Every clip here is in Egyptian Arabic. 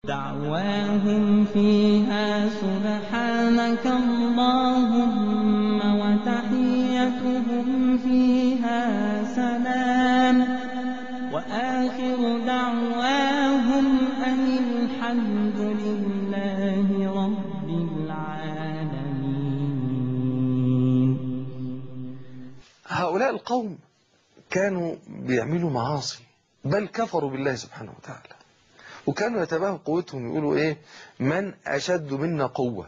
دعواهم فيها سبحانك اللهم وتحيتهم فيها سلام وآخر دعواهم أن الحمد لله رب العالمين هؤلاء القوم كانوا بيعملوا معاصي بل كفروا بالله سبحانه وتعالى وكانوا يتباهوا قوتهم يقولوا ايه من اشد منا قوة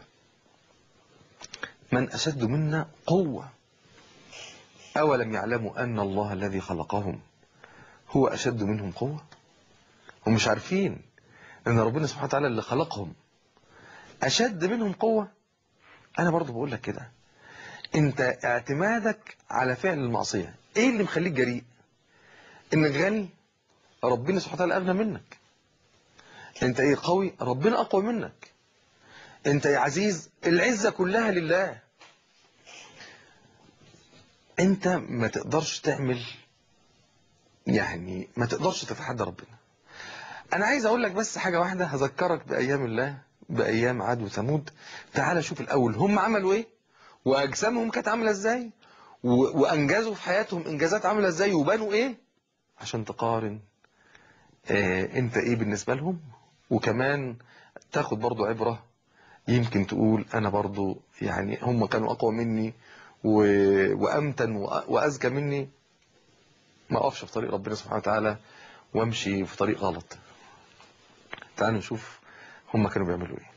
من اشد منا قوة اولم يعلموا ان الله الذي خلقهم هو اشد منهم قوة هم مش عارفين ان ربنا سبحانه وتعالى اللي خلقهم اشد منهم قوة انا برضو بقول لك كده انت اعتمادك على فعل المعصية ايه اللي مخليك جريء انك غني ربنا سبحانه وتعالى اغنى منك انت ايه قوي ربنا اقوى منك انت يا عزيز العزة كلها لله انت ما تقدرش تعمل يعني ما تقدرش تتحدى ربنا انا عايز اقول لك بس حاجة واحدة هذكرك بايام الله بايام عاد وثمود تعال شوف الاول هم عملوا ايه واجسامهم كانت عامله ازاي و- وانجزوا في حياتهم انجازات عامله ازاي وبنوا ايه عشان تقارن آه انت ايه بالنسبه لهم وكمان تاخد برضو عبره يمكن تقول انا برضو يعني هم كانوا اقوى مني و... وامتن وأ- واذكى مني ما اقفش في طريق ربنا سبحانه وتعالى وامشي في طريق غلط تعالوا نشوف هم كانوا بيعملوا ايه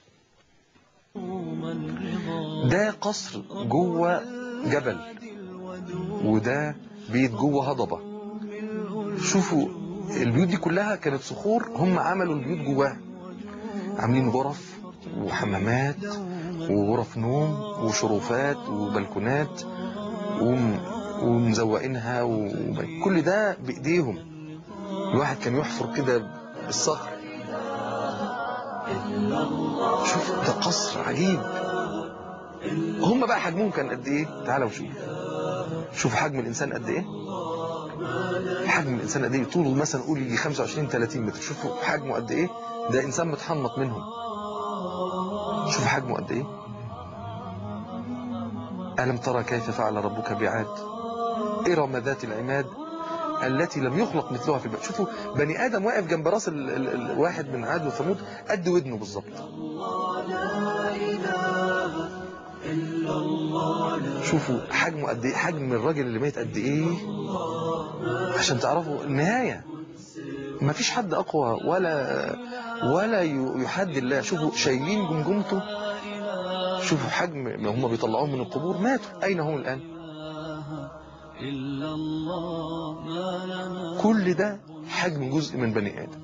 ده قصر جوه جبل وده بيت جوه هضبة شوفوا البيوت دي كلها كانت صخور هم عملوا البيوت جواها عاملين غرف وحمامات وغرف نوم وشرفات وبلكونات وم- ومزوقينها وكل ده بإيديهم الواحد كان يحفر كده بالصخر شوف ده قصر عجيب هم بقى حجمهم كان قد ايه تعالوا شوف شوف حجم الانسان قد ايه حجم الانسان قد ايه طوله مثلا قول يجي 25 30 متر شوفوا حجمه قد ايه ده انسان متحنط منهم شوف حجمه قد ايه ألم ترى كيف فعل ربك بعاد إرم ذات العماد التي لم يخلق مثلها في البلد شوفوا بني آدم واقف جنب راس ال- ال- الواحد من عاد وثمود قد ودنه بالظبط شوفوا حجمه قد ايه حجم الراجل اللي مات قد ايه عشان تعرفوا النهاية ما فيش حد اقوى ولا ولا ي- يحد الله شوفوا شايلين جمجمته شوفوا حجم ما هم بيطلعوهم من القبور ماتوا اين هم الان إلا الله ما لنا كل ده حجم جزء من بني ادم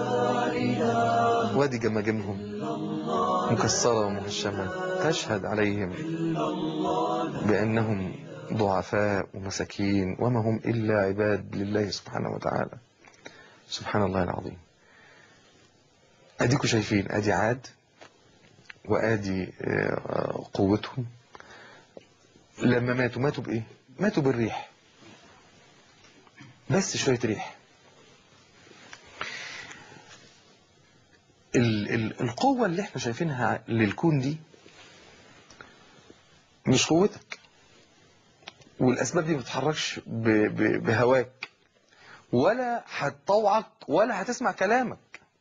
وادي جماجمهم مكسرة ومهشمة تشهد عليهم بأنهم ضعفاء ومساكين وما هم إلا عباد لله سبحانه وتعالى سبحان الله العظيم أديكوا شايفين أدي عاد وأدي آه، قوتهم لما ماتوا ماتوا بإيه ماتوا بالريح بس شوية ريح ال ال القوة اللي احنا شايفينها للكون دي مش قوتك والأسباب دي ما بتتحركش ب- ب- بهواك ولا هتطوعك ولا هتسمع كلامك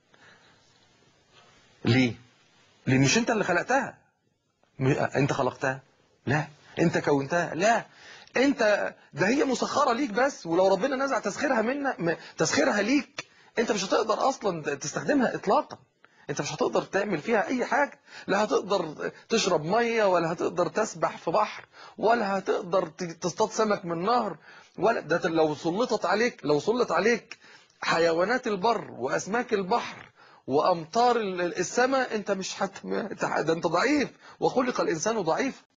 ليه؟ لأن مش أنت اللي خلقتها م- أنت خلقتها لا أنت كونتها لا أنت ده هي مسخرة ليك بس ولو ربنا نزع تسخيرها منك م- تسخيرها ليك أنت مش هتقدر أصلا تستخدمها إطلاقا انت مش هتقدر تعمل فيها اي حاجة لا هتقدر تشرب مية ولا هتقدر تسبح في بحر ولا هتقدر ت- تصطاد سمك من نهر ولا ده لو سلطت عليك لو سلط عليك حيوانات البر واسماك البحر وامطار ال- السماء انت مش حت... ده انت ضعيف وخلق الانسان ضعيف